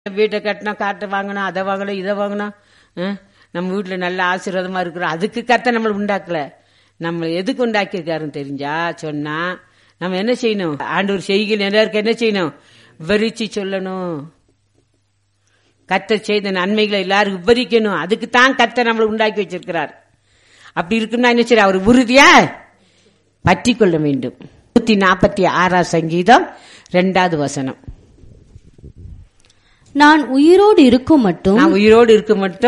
வீட்டை கட்டினோம் காட்டை வாங்கணும் அதை வாங்கணும் இதை வாங்கணும் ஆ? நம்ம வீட்டுல நல்ல ஆசீர்வாதமா இருக்கிறோம் அதுக்கு கத்த நம்மளை உண்டாக்கல நம்மளை எதுக்கு உண்டாக்கியிருக்காருன்னு தெரிஞ்சா சொன்னா நம்ம என்ன செய்யணும் ஆண்டவர் செய்கையில் எல்லாருக்கும் என்ன செய்யணும் விவரிச்சு சொல்லணும் கத்தர் செய்த நன்மைகளை எல்லாரும் விவரிக்கணும் அதுக்கு தான் கத்தர் நம்மளை உண்டாக்கி வச்சிருக்கிறார் அப்படி இருக்குன்னா என்ன சரி அவர் உறுதியா பற்றி கொள்ள வேண்டும் நூத்தி நாற்பத்தி ஆறாம் சங்கீதம் ரெண்டாவது வசனம் நான் உயிரோடு இருக்கும் மட்டும் நான் உயிரோடு இருக்க மட்டும்